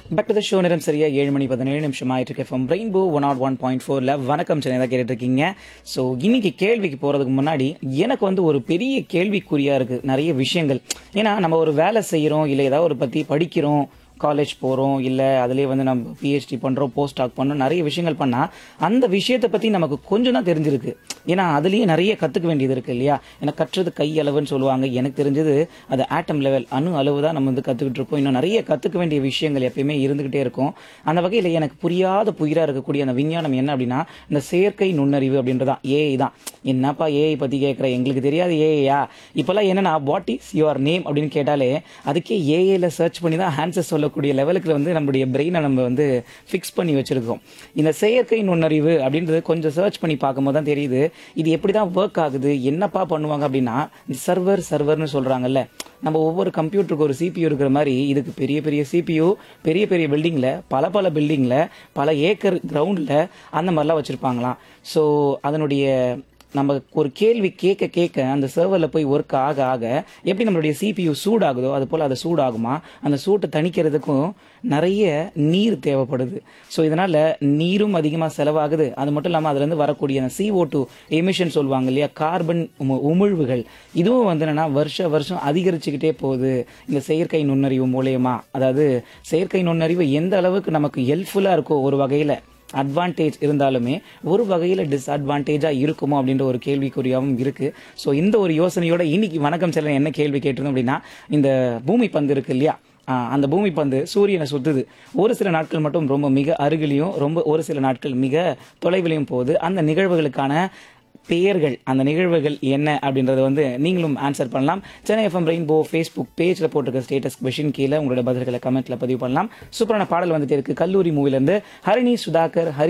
back to the show நேரம் சரியா ஏழு மணி பதினேழு நிமிஷம் ஆயிட்டு இருக்கு from rainbow one naught one point ஃபோர்ல வணக்கம் சென்னை தான் கேட்டுட்டு இருக்கீங்க ஸோ இன்னைக்கு கேள்விக்கு போறதுக்கு முன்னாடி எனக்கு வந்து ஒரு பெரிய கேள்விக்குறியா இருக்கு நிறைய விஷயங்கள் ஏன்னா நம்ம ஒரு வேலை செய்யறோம் இல்லை ஏதாவது ஒரு பத்தி படிக்கிறோம் காலேஜ் போகிறோம் இல்லை அதுலேயே வந்து நம்ம பிஹெச்டி பண்ணுறோம் போஸ்ட் டாக் பண்ணுறோம் நிறைய விஷயங்கள் பண்ணால் அந்த விஷயத்தை பற்றி நமக்கு கொஞ்சம் தான் தெரிஞ்சிருக்கு ஏன்னா அதுலேயே நிறைய கற்றுக்க வேண்டியது இருக்குது இல்லையா ஏன்னா கற்றது கை அளவுன்னு சொல்லுவாங்க எனக்கு தெரிஞ்சது அது ஆட்டம் லெவல் அணு அளவு தான் நம்ம வந்து கற்றுக்கிட்டு இருப்போம் இன்னும் நிறைய கற்றுக்க வேண்டிய விஷயங்கள் எப்பயுமே இருந்துக்கிட்டே இருக்கும் அந்த வகையில் எனக்கு புரியாத புயிராக இருக்கக்கூடிய அந்த விஞ்ஞானம் என்ன அப்படின்னா இந்த செயற்கை நுண்ணறிவு அப்படின்றதான் ஏஐ தான் என்னப்பா ஏஐ பற்றி கேட்குற எங்களுக்கு தெரியாது ஏஐயா இப்போல்லாம் என்னன்னா வாட் இஸ் யுவர் நேம் அப்படின்னு கேட்டாலே அதுக்கே ஏஐல சர்ச் பண்ணி தான் ஆன்சர் சொல்லக்கூடிய லெவலுக்கு வந்து நம்மளுடைய பிரெயினை நம்ம வந்து ஃபிக்ஸ் பண்ணி வச்சிருக்கோம் இந்த செயற்கை நுண்ணறிவு அப்படின்றது கொஞ்சம் சர்ச் பண்ணி பார்க்கும்போது தான் தெரியுது இது எப்படி தான் ஒர்க் ஆகுது என்னப்பா பண்ணுவாங்க அப்படின்னா இந்த சர்வர் சர்வர்னு சொல்றாங்கல்ல நம்ம ஒவ்வொரு கம்ப்யூட்டருக்கு ஒரு சிபியூ இருக்கிற மாதிரி இதுக்கு பெரிய பெரிய சிபியூ பெரிய பெரிய பில்டிங்கில் பல பல பில்டிங்கில் பல ஏக்கர் கிரவுண்டில் அந்த மாதிரிலாம் வச்சுருப்பாங்களாம் ஸோ அதனுடைய நம்ம ஒரு கேள்வி கேட்க கேட்க அந்த சர்வரில் போய் ஒர்க் ஆக ஆக எப்படி நம்மளுடைய சிபியூ சூடாகுதோ அது போல் அது சூடாகுமா அந்த சூட்டை தணிக்கிறதுக்கும் நிறைய நீர் தேவைப்படுது ஸோ இதனால் நீரும் அதிகமாக செலவாகுது அது மட்டும் இல்லாமல் அதுலேருந்து வரக்கூடிய அந்த CO2 டூ எமிஷன் சொல்லுவாங்க இல்லையா கார்பன் உம- உமிழ்வுகள் இதுவும் வந்து என்னன்னா வருஷ வருஷம் அதிகரிச்சுக்கிட்டே போகுது இந்த செயற்கை நுண்ணறிவு மூலயமா அதாவது செயற்கை நுண்ணறிவு எந்த அளவுக்கு நமக்கு ஹெல்ப்ஃபுல்லாக இருக்கோ ஒரு வகையில் அட்வான்டேஜ் இருந்தாலுமே ஒரு வகையில் டிஸ்அட்வான்டேஜாக இருக்குமோ அப்படின்ற ஒரு கேள்விக்குறியாகவும் இருக்கு ஸோ இந்த ஒரு யோசனையோட இன்னைக்கு வணக்கம் செல்ல என்ன கேள்வி கேட்டிருந்தோம் அப்படின்னா இந்த பூமி பந்து இருக்கு இல்லையா ஆ, அந்த பூமி பந்து சூரியனை சுத்துது ஒரு சில நாட்கள் மட்டும் ரொம்ப மிக அருகிலையும் ரொம்ப ஒரு சில நாட்கள் மிக தொலைவிலையும் போகுது அந்த நிகழ்வுகளுக்கான பெயர்கள் அந்த நிகழ்வுகள் என்ன அப்படின்றத வந்து நீங்களும் ஆன்சர் பண்ணலாம் சென்னை எஃப்எம் ரெயின்போ ஃபேஸ்புக் பேஜில் போட்டிருக்க ஸ்டேட்டஸ் கொஷின் கீழே உங்களோட பதில்களை கமெண்ட்ல பதிவு பண்ணலாம் சூப்பரான பாடல் வந்துட்டு இருக்கு கல்லூரி மூவிலேருந்து ஹரிணி சுதாகர் ஹரி